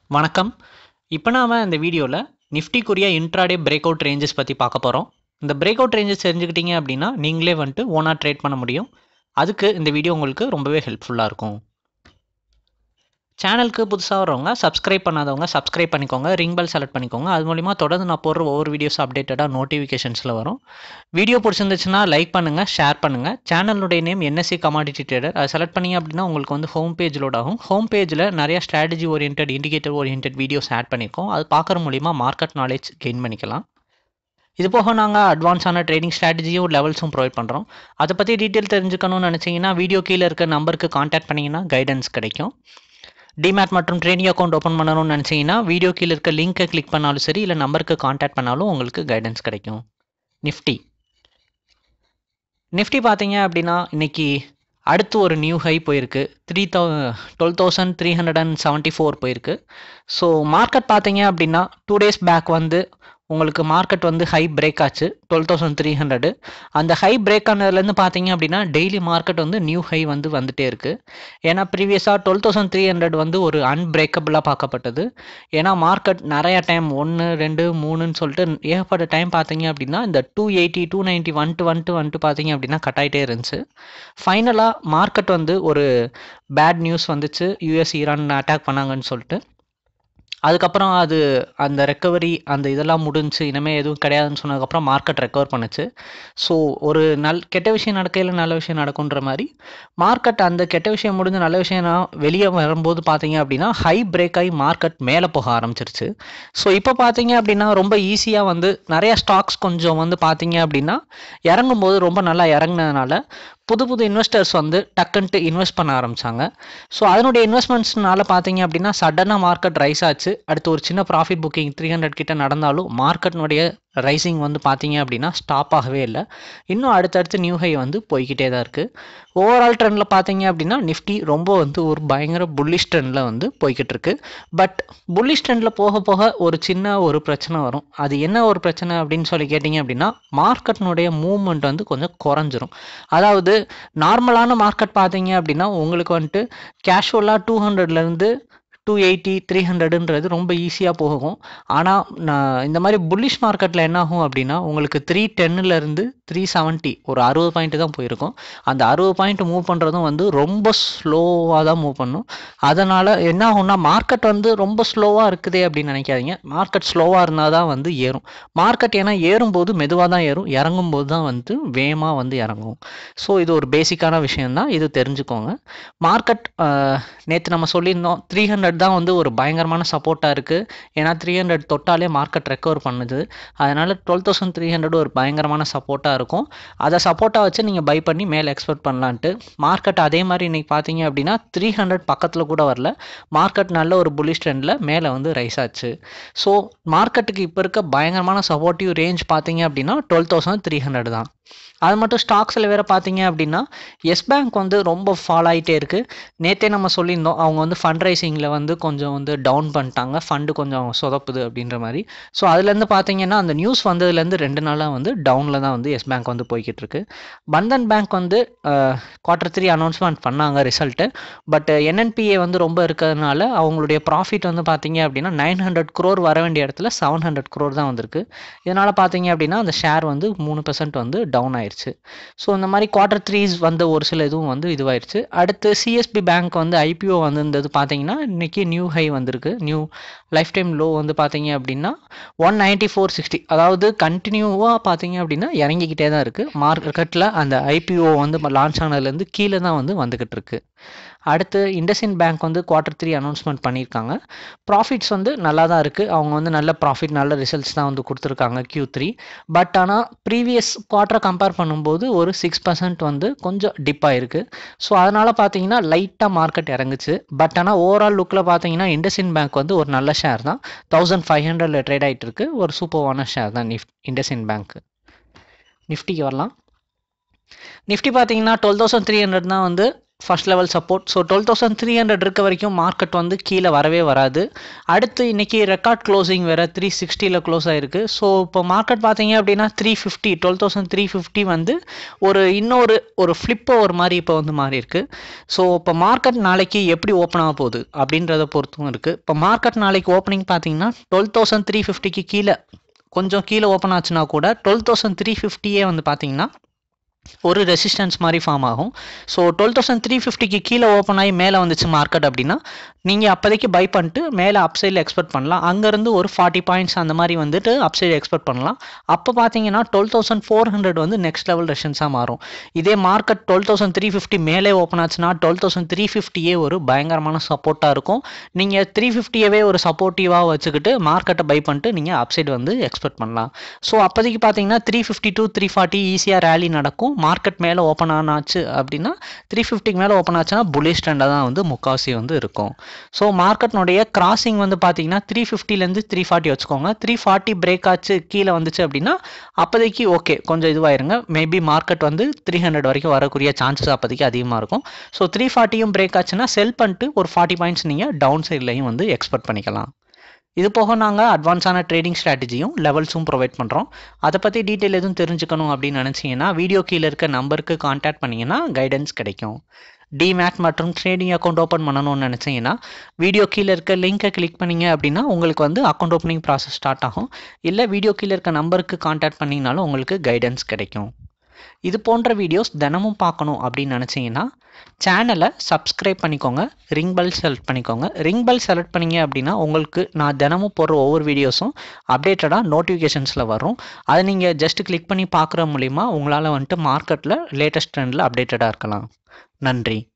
வணக்கம் இப்போ நாம் இந்த வீடியோவில் நிஃப்டிக்குரிய இன்ட்ராடே பிரேக் அவுட் ரேஞ்சஸ் பற்றி பார்க்க போகிறோம் இந்த பிரேக் அவுட் ரேஞ்சஸ் தெரிஞ்சுக்கிட்டீங்க அப்படின்னா நீங்களே வந்துட்டு ஓனாக ட்ரேட் பண்ண முடியும் அதுக்கு இந்த வீடியோ உங்களுக்கு ரொம்பவே ஹெல்ப்ஃபுல்லாக இருக்கும் சேனலுக்கு புதுசாக வரவங்க சப்ஸ்கிரைப் பண்ணாதவங்க சப்ஸ்கிரைப் பண்ணிக்கோங்க ரிங் பெல் செலக்ட் பண்ணிக்கோங்க அது மூலிமா தொடர்ந்து நான் போடுற ஒவ்வொரு வீடியோஸ் அப்டேட்டடாக நோட்டிஃபிகேஷன்ஸில் வரும் வீடியோ பிடிச்சிருந்துச்சுன்னா லைக் பண்ணுங்கள் ஷேர் பண்ணுங்கள் சேனலுடைய நேம் என்எஸ்சி கமாடிட்டி ட்ரேடர் அதை செலக்ட் பண்ணீங்க அப்படின்னா உங்களுக்கு வந்து ஹோம் பேஜ் லோட் ஆகும் ஹோம் பேஜில் நிறைய strategy orient indicator orient videos add பண்ணியிருக்கோம் அது பார்க்குற மூலிமா மார்க்கெட் நாலேஜ் கெயின் பண்ணிக்கலாம் இது போக நாங்கள் அட்வான்ஸான ட்ரேடிங் ஸ்ட்ராட்டஜியும் லெவல்ஸும் ப்ரொவைட் பண்ணுறோம் அதை பற்றி டீட்டெயில் தெரிஞ்சுக்கணும்னு நினச்சிங்கன்னா வீடியோ கீழே இருக்க நம்பருக்கு காண்டாக்ட் பண்ணிங்கன்னா கைடன்ஸ் கிடைக்கும் டிமேட் மற்றும் ட்ரேடிங் அக்கௌண்ட் ஓப்பன் பண்ணணும்னு நினச்சிங்கன்னா வீடியோ கீழே இருக்க லிங்க்கை கிளிக் பண்ணாலும் சரி இல்லை நம்பருக்கு காண்டாக்ட் பண்ணாலும் உங்களுக்கு கைடன்ஸ் கிடைக்கும் நிஃப்டி நிஃப்டி பார்த்தீங்க அப்படின்னா இன்னைக்கு அடுத்து ஒரு நியூ ஹை போயிருக்கு three thou twelve thousand three hundred and seventy four போயிருக்கு ஸோ மார்க்கெட் பார்த்தீங்க அப்படின்னா டூ டேஸ் பேக் வந்து உங்களுக்கு மார்க்கெட் வந்து ஹை பிரேக் ஆச்சு டுவெல் தௌசண்ட் த்ரீ ஹண்ட்ரடு அந்த ஹை பிரேக் ஆனதுலேருந்து பார்த்தீங்க அப்படின்னா டெய்லி மார்க்கெட் வந்து நியூ ஹை வந்து வந்துட்டே இருக்குது ஏன்னா ப்ரீவியஸாக டுவெல் தௌசண்ட் த்ரீ ஹண்ட்ரட் வந்து ஒரு அன்பிரேக்கபிளாக பார்க்கப்பட்டது ஏன்னா மார்க்கெட் நிறைய டைம் ஒன்று ரெண்டு மூணுன்னு சொல்லிட்டு ஏகப்பட்ட டைம் பார்த்தீங்க அப்படின்னா இந்த டூ எயிட்டி டூ நைன்ட்டி வந்துட்டு வந்துட்டு வந்துட்டு பார்த்தீங்க அப்படின்னா கட் ஆகிட்டே இருந்துச்சு ஃபைனலாக மார்க்கெட் வந்து ஒரு பேட் நியூஸ் வந்துச்சு யூஎஸ் ஈரான் அட்டாக் பண்ணாங்கன்னு சொல்லிட்டு அதுக்கப்புறம் அது அந்த ரெக்கவரி அந்த இதெல்லாம் முடிஞ்சு இனிமேல் எதுவும் கிடையாதுன்னு சொன்னதுக்கப்புறம் மார்க்கெட் ரெக்கவர் பண்ணுச்சு ஸோ ஒரு நல் கெட்ட விஷயம் நடக்கையில் நல்ல விஷயம் நடக்குன்ற மாதிரி மார்க்கெட் அந்த கெட்ட விஷயம் முடிஞ்சு நல்ல விஷயம் வெளியே வரும்போது பார்த்தீங்க அப்படின்னா ஹை பிரேக் ஆகி மார்க்கெட் மேலே போக ஆரம்பிச்சிருச்சு ஸோ இப்போ பார்த்தீங்க அப்படின்னா ரொம்ப ஈஸியாக வந்து நிறைய ஸ்டாக்ஸ் கொஞ்சம் வந்து பார்த்தீங்க அப்படின்னா இறங்கும்போது ரொம்ப நல்லா இறங்குனதுனால புது புது இன்வெஸ்டர்ஸ் வந்து டக்குன்ட்டு இன்வெஸ்ட் பண்ண ஆரம்பித்தாங்க ஸோ அதனுடைய இன்வெஸ்ட்மெண்ட்ஸ்னால பார்த்தீங்க அப்படின்னா சடனாக மார்க்கெட் ரைஸ் ஆச்சு அடுத்து ஒரு சின்ன ப்ராஃபிட் புக்கிங் த்ரீ ஹண்ட்ரட் கிட்ட நடந்தாலும் மார்க்கெட்னுடைய ரைசிங் வந்து பார்த்தீங்க அப்படின்னா ஸ்டாப் ஆகவே இல்லை இன்னும் அடுத்தடுத்து நியூ ஹை வந்து போய்கிட்டே தான் இருக்குது ஓவரால் ட்ரெண்டில் பார்த்தீங்க அப்படின்னா நிஃப்டி ரொம்ப வந்து ஒரு பயங்கர புல்லிஷ் ட்ரெண்டில் வந்து போய்கிட்டு இருக்கு பட் புல்லிஷ் ட்ரெண்டில் போக போக ஒரு சின்ன ஒரு பிரச்சனை வரும் அது என்ன ஒரு பிரச்சனை அப்படின்னு சொல்லி கேட்டிங்க அப்படின்னா மார்க்கெட்னுடைய மூவ்மெண்ட் வந்து கொஞ்சம் குறைஞ்சிரும் அதாவது நார்மலான மார்க்கெட் பார்த்தீங்க அப்படின்னா உங்களுக்கு வந்துட்டு கேஷுவலாக டூ ஹண்ட்ரட்லேருந்து டூ எயிட்டி த்ரீ ஹண்ட்ரடுன்றது ரொம்ப ஈஸியாக போகும் ஆனால் நான் இந்த மாதிரி புல்லிஷ் மார்க்கெட்டில் என்ன ஆகும் அப்படின்னா உங்களுக்கு த்ரீ டென்னுலேருந்து த்ரீ செவன்ட்டி ஒரு அறுபது பாயிண்ட்டு தான் போயிருக்கும் அந்த அறுபது பாயிண்ட் மூவ் பண்ணுறதும் வந்து ரொம்ப ஸ்லோவாக தான் மூவ் பண்ணும் அதனால் என்ன ஆகும்னா மார்க்கெட் வந்து ரொம்ப ஸ்லோவாக இருக்குதே அப்படின்னு நினைக்காதீங்க மார்க்கெட் ஸ்லோவாக இருந்தால் தான் வந்து ஏறும் மார்க்கெட் ஏன்னா ஏறும்போது மெதுவாக தான் ஏறும் இறங்கும்போது தான் வந்து வேகமாக வந்து இறங்கும் ஸோ இது ஒரு பேசிக்கான விஷயந்தான் இது தெரிஞ்சுக்கோங்க மார்க்கெட் நேற்று நம்ம சொல்லியிருந்தோம் த்ரீ ஹண்ட்ரட் தான் வந்து ஒரு பயங்கரமான சப்போர்ட்டாக இருக்குது ஏன்னா த்ரீ ஹண்ட்ரட் தொட்டாலே மார்க்கெட் ரெக்கவர் பண்ணுது அதனால் டுவெல் தௌசண்ட் த்ரீ ஹண்ட்ரட் ஒரு பயங்கரமான சப்போர்ட்டாக இருக்கும் அதை சப்போர்ட்டாக வச்சு நீங்கள் பை பண்ணி மேலே எக்ஸ்பெக்ட் பண்ணலான்ட்டு மார்க்கெட் அதே மாதிரி இன்றைக்கி பார்த்தீங்க அப்படின்னா த்ரீ ஹண்ட்ரட் பக்கத்தில் கூட வரல மார்க்கெட் நல்ல ஒரு புல்லிஷ் ட்ரெண்டில் மேலே வந்து ரைஸ் ஆச்சு ஸோ மார்க்கெட்டுக்கு இப்போ இருக்க பயங்கரமான சப்போர்ட்டிவ் ரேஞ்ச் பார்த்தீங்க அப்படின்னா டுவெல் தௌசண்ட் த்ரீ ஹண்ட்ரட் தான் அது மட்டும் ஸ்டாக்ஸில் வேறு பார்த்தீங்க அப்படின்னா எஸ் பேங்க் வந்து ரொம்ப ஃபால் ஆகிட்டே இருக்குது நேற்றே நம்ம சொல்லியிருந்தோம் அவங்க வந்து ஃபண்ட் ரைசிங்கில் வந்து கொஞ்சம் வந்து டவுன் பண்ணிட்டாங்க ஃபண்டு கொஞ்சம் சொதப்புது அப்படின்ற மாதிரி ஸோ அதுலேருந்து பார்த்தீங்கன்னா அந்த நியூஸ் வந்ததுலேருந்து ரெண்டு நாளாக வந்து டவுனில் தான் வந்து எஸ் பேங்க் வந்து போய்கிட்டு இருக்கு பந்தன் பேங்க் வந்து குவார்டர் த்ரீ அனௌன்ஸ்மெண்ட் பண்ணாங்க ரிசல்ட்டு பட் என்என்பிஏ வந்து ரொம்ப இருக்கிறதுனால அவங்களுடைய ப்ராஃபிட் வந்து பார்த்தீங்க அப்படின்னா நைன் ஹண்ட்ரட் க்ரோர் வர வேண்டிய இடத்துல செவன் ஹண்ட்ரட் க்ரோர் தான் வந்திருக்கு இதனால் பார்த்தீங்க அப்படின்னா அந்த ஷேர் வந்து மூணு பர்சன்ட் வந்து டவுன் ஆயிடுச்சு ஆயிடுச்சு ஸோ இந்த மாதிரி குவார்டர் த்ரீஸ் வந்த ஒரு சில இதுவும் வந்து இதுவாயிருச்சு அடுத்து சிஎஸ்பி பேங்க் வந்து ஐபிஓ வந்திருந்தது பார்த்தீங்கன்னா இன்றைக்கி நியூ ஹை வந்திருக்கு நியூ லைஃப் டைம் லோ வந்து பார்த்தீங்க அப்படின்னா ஒன் நைன்ட்டி ஃபோர் சிக்ஸ்டி அதாவது கண்டினியூவாக பார்த்தீங்க அப்படின்னா இறங்கிக்கிட்டே தான் இருக்குது மார்க்கெட்டில் அந்த ஐபிஓ வந்து லான்ச் ஆனதுலேருந்து கீழே தான் வந்து வந்துக்கிட்டு இருக்கு அடுத்து இண்டஸ்இன் பேங்க் வந்து குவார்டர் த்ரீ அனௌன்ஸ்மெண்ட் பண்ணியிருக்காங்க ப்ராஃபிட்ஸ் வந்து நல்லா தான் இருக்குது அவங்க வந்து நல்ல ப்ராஃபிட் நல்ல ரிசல்ட்ஸ் தான் வந்து கொடுத்துருக்காங்க கியூ த்ரீ பட் ஆனால் ப்ரீவியஸ் குவார்ட்டரை கம்பேர் பண்ணும்போது ஒரு சிக்ஸ் பர்சன்ட் வந்து கொஞ்சம் டிப் ஆயிருக்கு ஸோ அதனால் பார்த்தீங்கன்னா லைட்டாக மார்க்கெட் இறங்குச்சு பட் ஆனால் ஓவரால் லுக்கில் பார்த்தீங்கன்னா இண்டஸ்இன் பேங்க் வந்து ஒரு நல்ல ஷேர் தான் தௌசண்ட் ஃபைவ் ஹண்ட்ரடில் ட்ரேட் ஆகிட்டு இருக்கு ஒரு சூப்பர்வான ஷேர் தான் நிஃப் இண்டஸ்இன் பேங்க் நிஃப்டிக்கு வரலாம் நிஃப்டி பார்த்தீங்கன்னா டுவெல் தௌசண்ட் த்ரீ ஹண்ட்ரட் தான் வந்து first level support so twelve thousand three hundred இருக்க வரைக்கும் மார்க்கெட் வந்து கீழே வரவே வராது அடுத்து இன்னைக்கு ரெக்கார்ட் க்ளோசிங் வேறு த்ரீ சிக்ஸ்டியில் க்ளோஸ் ஆயிருக்கு ஸோ இப்போ மார்க்கெட் பார்த்தீங்க அப்படின்னா three fifty twelve thousand three fifty வந்து ஒரு இன்னொரு ஒரு ஃப்ளிப் ஒரு மாதிரி இப்போ வந்து மாறி இருக்கு ஸோ இப்போ மார்க்கெட் நாளைக்கு எப்படி ஓப்பன் ஆக போகுது அப்படின்றத பொறுத்தும் இருக்குது இப்போ மார்க்கெட் நாளைக்கு ஓப்பனிங் பார்த்தீங்கன்னா டுவெல் தௌசண்ட் த்ரீ ஃபிஃப்டிக்கு கீழே கொஞ்சம் கீழே ஓப்பன் ஆச்சுன்னா கூட டுவெல் தௌசண்ட் த்ரீ ஃபிஃப்டியே வந்து பார்த்தீங்கன்னா ஒரு ரெசிஸ்டன்ஸ் மாதிரி ஃபார்ம் ஆகும் ஸோ டுவெல் தௌசண்ட் த்ரீ ஃபிஃப்டிக்கு கீழே ஓப்பன் ஆகி மேலே வந்துச்சு மார்க்கெட் அப்படின்னா நீங்கள் அப்போதைக்கு பை பண்ணிட்டு மேலே அப்சைடில் எக்ஸ்பெக்ட் பண்ணலாம் அங்கேருந்து ஒரு ஃபார்ட்டி பாயிண்ட்ஸ் அந்த மாதிரி வந்துட்டு அப்சைடு எக்ஸ்பெக்ட் பண்ணலாம் அப்போ பார்த்தீங்கன்னா டுவெல் தௌசண்ட் ஃபோர் ஹண்ட்ரட் வந்து நெக்ஸ்ட் லெவல் ரெஷன்ஸாக மாறும் இதே market twelve thousand three fifty மேலே ஓப்பன் ஆச்சுன்னா டுவெல் தௌசண்ட் த்ரீ ஃபிஃப்டியே ஒரு பயங்கரமான சப்போர்ட்டாக இருக்கும் நீங்கள் த்ரீ ஃபிஃப்டியவே ஒரு சப்போர்ட்டிவாக வச்சுக்கிட்டு மார்க்கெட்டை பை பண்ணிட்டு நீங்கள் அப்சைடு வந்து எக்ஸ்பெக்ட் பண்ணலாம் ஸோ அப்போதைக்கு பார்த்தீங்கன்னா three fifty two three forty ஈஸியாக ரேலி நடக்கும் மார்க்கெட் மேலே ஓப்பன் ஆனாச்சு அப்படின்னா த்ரீ ஃபிஃப்டிக்கு மேலே ஓப்பன் ஆச்சுன்னா புலிஷ் ட்ரெண்டாக தான் வந்து முக்காசி வந்து இருக்கும் ஸோ மார்க்கெட்னுடைய கிராசிங் வந்து பார்த்தீங்கன்னா த்ரீ ஃபிஃப்டிலேருந்து த்ரீ ஃபார்ட்டி வச்சுக்கோங்க த்ரீ ஃபார்ட்டி பிரேக் ஆச்சு கீழே வந்துச்சு அப்படின்னா அப்போதைக்கு ஓகே கொஞ்சம் இதுவாயிருங்க மேபி மார்க்கெட் வந்து த்ரீ ஹண்ட்ரட் வரைக்கும் வரக்கூடிய சான்சஸ் அப்போதைக்கு அதிகமாக இருக்கும் ஸோ த்ரீ ஃபார்ட்டியும் பிரேக் ஆச்சுன்னா செல் பண்ணிட்டு ஒரு ஃபார்ட்டி பாயிண்ட்ஸ் நீங்கள் டவுன் சைட்லையும் வந்து எக்ஸ்பெக்ட் பண்ணிக்கலாம் இது போக நாங்கள் அட்வான்ஸான ட்ரேடிங் ஸ்ட்ராட்டஜியும் லெவல்ஸும் ப்ரொவைட் பண்ணுறோம் அதை பற்றி டீட்டெயில் எதுவும் தெரிஞ்சுக்கணும் அப்படின்னு நினச்சிங்கன்னா வீடியோ கீழே இருக்க நம்பருக்கு காண்டாக்ட் பண்ணிங்கன்னா கைடன்ஸ் கிடைக்கும் டிமேட் மற்றும் ட்ரேடிங் அக்கௌண்ட் ஓப்பன் பண்ணணும்னு நினச்சிங்கன்னா வீடியோ கீழே இருக்க லிங்கை கிளிக் பண்ணீங்க அப்படின்னா உங்களுக்கு வந்து அக்கௌண்ட் ஓப்பனிங் ப்ராசஸ் ஸ்டார்ட் ஆகும் இல்லை வீடியோ கீழே இருக்க நம்பருக்கு காண்டாக்ட் பண்ணிங்கனாலும் உங்களுக்கு கைடன்ஸ் கிடைக்கும் இது போன்ற வீடியோஸ் தினமும் பார்க்கணும் அப்படின்னு நினச்சிங்கன்னா சேனலை சப்ஸ்கிரைப் பண்ணிக்கோங்க ரிங் பெல் செலக்ட் பண்ணிக்கோங்க ரிங் பெல் செலக்ட் பண்ணீங்க அப்படின்னா உங்களுக்கு நான் தினமும் போடுற ஒவ்வொரு வீடியோஸும் அப்டேட்டடாக நோட்டிஃபிகேஷன்ஸில் வரும் அதை நீங்கள் ஜஸ்ட் கிளிக் பண்ணி பார்க்குற மூலிமா உங்களால் வந்துட்டு மார்க்கெட்டில் லேட்டஸ்ட் ட்ரெண்டில் அப்டேட்டடாக இருக்கலாம் நன்றி